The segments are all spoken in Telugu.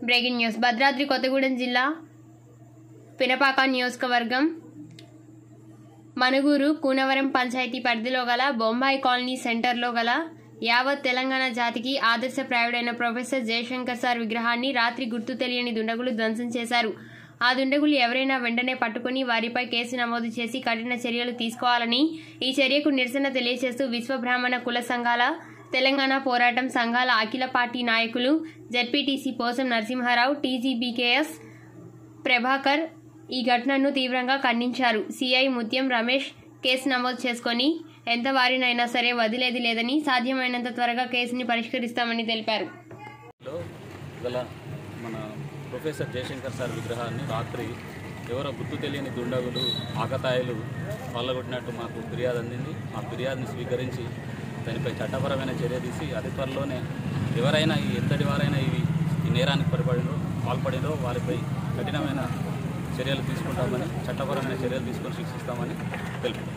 బ్రేకింగ్ న్యూస్ భద్రాద్రి కొత్తగూడెం జిల్లా పినపాక నియోజకవర్గం మనుగూరు కూనవరం పంచాయతీ పరిధిలో గల బొంబాయి కాలనీ సెంటర్లో గల యావత్ తెలంగాణ జాతికి ఆదర్శప్రాయుడైన ప్రొఫెసర్ జయశంకర్ సార్ విగ్రహాన్ని రాత్రి గుర్తు తెలియని దుండగులు ధ్వంసం చేశారు ఆ దుండగులు ఎవరైనా వెంటనే పట్టుకుని వారిపై కేసు నమోదు చేసి కఠిన చర్యలు తీసుకోవాలని ఈ చర్యకు నిరసన తెలియజేస్తూ విశ్వబ్రాహ్మణ కుల సంఘాల తెలంగాణ పోరాటం సంఘాల అఖిల పార్టీ నాయకులు జెడ్పీటీసీ పోసం నరసింహారావు టీజీబీకేఎస్ ప్రభాకర్ ఈ ఘటనను తీవ్రంగా ఖండించారు సిఐ ముత్యం రమేష్ కేసు నమోదు చేసుకొని ఎంత వారినైనా సరే వదిలేది లేదని సాధ్యమైనంత త్వరగా కేసుని పరిష్కరిస్తామని తెలిపారు లో గల మన ప్రొఫెసర్ జయశంకర్ సార్ విగ్రహాన్ని రాత్రి ఎవరో గుర్తు తెలియని దుండగులు ఆకతాయిలు పల్లగొట్టినట్టు మాకు ఫిర్యాదు అందింది ఆ ఫిర్యాదుని స్వీకరించి దానిపై చట్టపరమైన చర్య తీసి అతి త్వరలోనే ఎవరైనా ఈ ఎంతటి వారైనా ఇవి ఈ నేరానికి పరిపడినో పాల్పడినో వారిపై కఠినమైన చర్యలు తీసుకుంటామని చట్టపరమైన చర్యలు తీసుకొని శిక్షిస్తామని తెలుపుతాం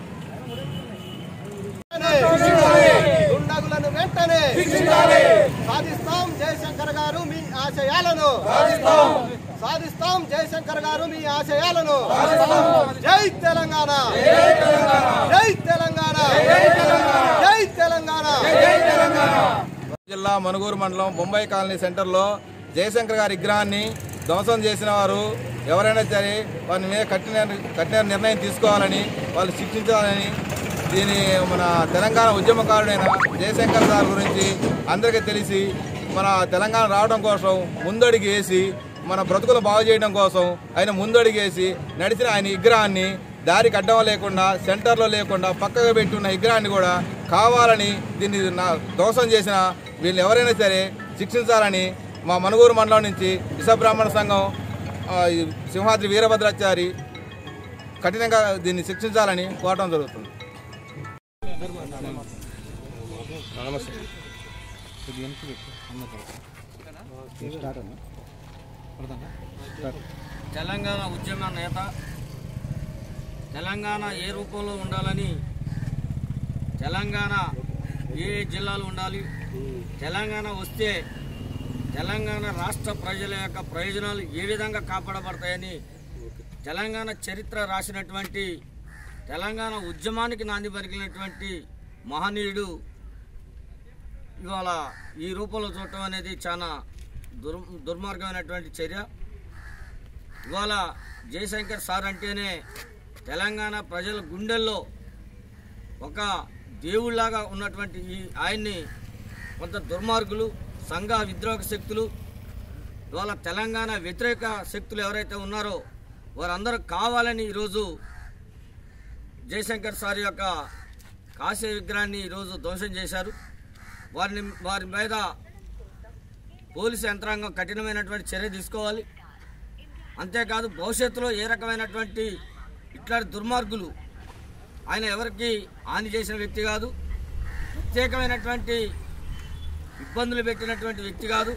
దుండగులను వెంటనే సాధిస్తాం జయశంకర్ గారు మీ ఆశయాలను సాధిస్తాం జయశంకర్ గారు మీ ఆశయాలను జై తెలంగాణ జై తెలంగాణ జై తెలంగాణ జిల్లా మనుగూరు మండలం బొంబాయి కాలనీ సెంటర్లో జయశంకర్ గారి విగ్రహాన్ని ధ్వంసం చేసిన వారు ఎవరైనా సరే వారి మీద కఠిన కఠిన నిర్ణయం తీసుకోవాలని వాళ్ళు శిక్షించాలని దీని మన తెలంగాణ ఉద్యమకారుడైన జయశంకర్ సార్ గురించి అందరికీ తెలిసి మన తెలంగాణ రావడం కోసం ముందడుగు వేసి మన బ్రతుకులు బాగు చేయడం కోసం ఆయన ముందడుగు వేసి నడిచిన ఆయన విగ్రహాన్ని దారికి అడ్డం లేకుండా సెంటర్లో లేకుండా పక్కగా పెట్టి ఉన్న విగ్రహాన్ని కూడా కావాలని దీన్ని నా దోషం చేసిన వీళ్ళు ఎవరైనా సరే శిక్షించాలని మా మనుగూరు మండలం నుంచి విశ్వబ్రాహ్మణ సంఘం ఆ, ఈ సింహాద్రి వీరభద్రాచారి కఠినంగా దీన్ని శిక్షించాలని కోరడం జరుగుతుంది తెలంగాణ ఉద్యమ నేత తెలంగాణ ఏ రూపంలో ఉండాలని తెలంగాణ ఏ జిల్లాలు ఉండాలి తెలంగాణ వస్తే తెలంగాణ రాష్ట్ర ప్రజల యొక్క ప్రయోజనాలు ఏ విధంగా కాపాడబడతాయని తెలంగాణ చరిత్ర రాసినటువంటి తెలంగాణ ఉద్యమానికి నాంది పలికినటువంటి మహనీయుడు ఇవాళ ఈ రూపంలో చూడటం అనేది చాలా దుర్ దుర్మార్గమైనటువంటి చర్య ఇవాళ జయశంకర్ సార్ అంటేనే తెలంగాణ ప్రజల గుండెల్లో ఒక దేవుళ్లాగా ఉన్నటువంటి ఈ ఆయన్ని కొంత దుర్మార్గులు సంఘ విద్రోహ శక్తులు ఇవాళ తెలంగాణ వ్యతిరేక శక్తులు ఎవరైతే ఉన్నారో వారందరూ కావాలని ఈరోజు జయశంకర్ సార్ యొక్క కాశీ విగ్రహాన్ని ఈరోజు ధ్వంసం చేశారు వారిని వారి మీద పోలీసు యంత్రాంగం కఠినమైనటువంటి చర్య తీసుకోవాలి అంతేకాదు భవిష్యత్తులో ఏ రకమైనటువంటి ఇట్లాంటి దుర్మార్గులు ఆయన ఎవరికి హాని చేసిన వ్యక్తి కాదు ప్రత్యేకమైనటువంటి ఇబ్బందులు పెట్టినటువంటి వ్యక్తి కాదు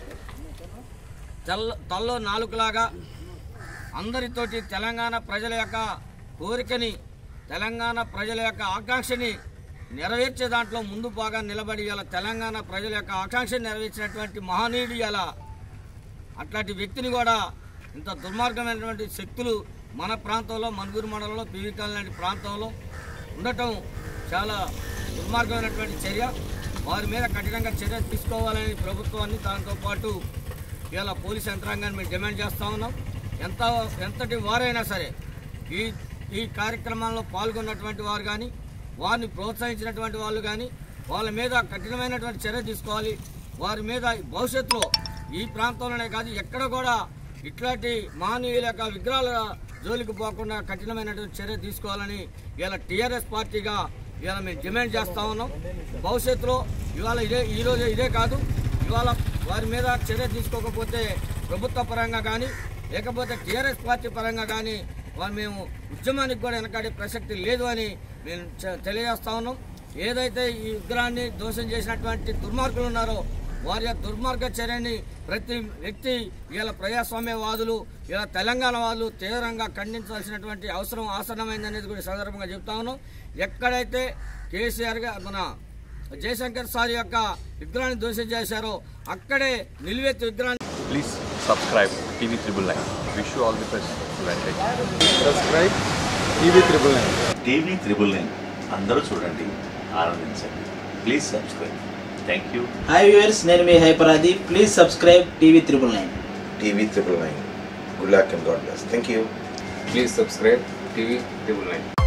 తెల్ల తల్లో నాలుకలాగా అందరితోటి తెలంగాణ ప్రజల యొక్క కోరికని తెలంగాణ ప్రజల యొక్క ఆకాంక్షని నెరవేర్చే దాంట్లో ముందు బాగా నిలబడి ఇలా తెలంగాణ ప్రజల యొక్క ఆకాంక్షని నెరవేర్చినటువంటి మహనీయుడు ఇలా అట్లాంటి వ్యక్తిని కూడా ఇంత దుర్మార్గమైనటువంటి శక్తులు మన ప్రాంతంలో మనుగురు మండలంలో పివికల్ లాంటి ప్రాంతంలో ఉండటం చాలా దుర్మార్గమైనటువంటి చర్య వారి మీద కఠినంగా చర్య తీసుకోవాలని ప్రభుత్వాన్ని దాంతోపాటు ఇలా పోలీస్ యంత్రాంగాన్ని మేము డిమాండ్ చేస్తూ ఉన్నాం ఎంత ఎంతటి వారైనా సరే ఈ ఈ కార్యక్రమాల్లో పాల్గొన్నటువంటి వారు కానీ వారిని ప్రోత్సహించినటువంటి వాళ్ళు కానీ వాళ్ళ మీద కఠినమైనటువంటి చర్య తీసుకోవాలి వారి మీద భవిష్యత్తులో ఈ ప్రాంతంలోనే కాదు ఎక్కడ కూడా ఇట్లాంటి మహనీయుల యొక్క విగ్రహాల జోలికి పోకుండా కఠినమైనటువంటి చర్య తీసుకోవాలని ఇలా టీఆర్ఎస్ పార్టీగా ఇవాళ మేము డిమాండ్ చేస్తా ఉన్నాం భవిష్యత్తులో ఇవాళ ఇదే ఈ రోజు ఇదే కాదు ఇవాళ వారి మీద చర్య తీసుకోకపోతే ప్రభుత్వ పరంగా కానీ లేకపోతే టీఆర్ఎస్ పార్టీ పరంగా కానీ వారు మేము ఉద్యమానికి కూడా వెనకాడే ప్రసక్తి లేదు అని మేము చె- తెలియజేస్తా ఉన్నాం ఏదైతే ఈ విగ్రహాన్ని దోషం చేసినటువంటి దుర్మార్గులు ఉన్నారో వారి యొక్క దుర్మార్గ చర్యని ప్రతి వ్యక్తి ఇలా ప్రజాస్వామ్యవాదులు ఇలా తెలంగాణ వాళ్ళు తీవ్రంగా ఖండించాల్సినటువంటి అవసరం ఆసనమైందనేది కూడా ఈ సందర్భంగా చెప్తా ఉన్నాం ఎక్కడైతే కేసీఆర్ గా మన జయశంకర్ సార్ యొక్క విగ్రహాన్ని దోషం చేశారో అక్కడే నిలువెత్తు విగ్రహాన్ని Please subscribe TV Triple Nine. Wish you all the best. Advantage. Subscribe TV triple nine TV triple nine అందరూ చూడండి ఆనందించండి please subscribe thank you hi viewers నేను మీ హైపరాది please subscribe TV triple nine TV triple nine. Good luck and God bless. Thank you. Please subscribe TV Triple Nine.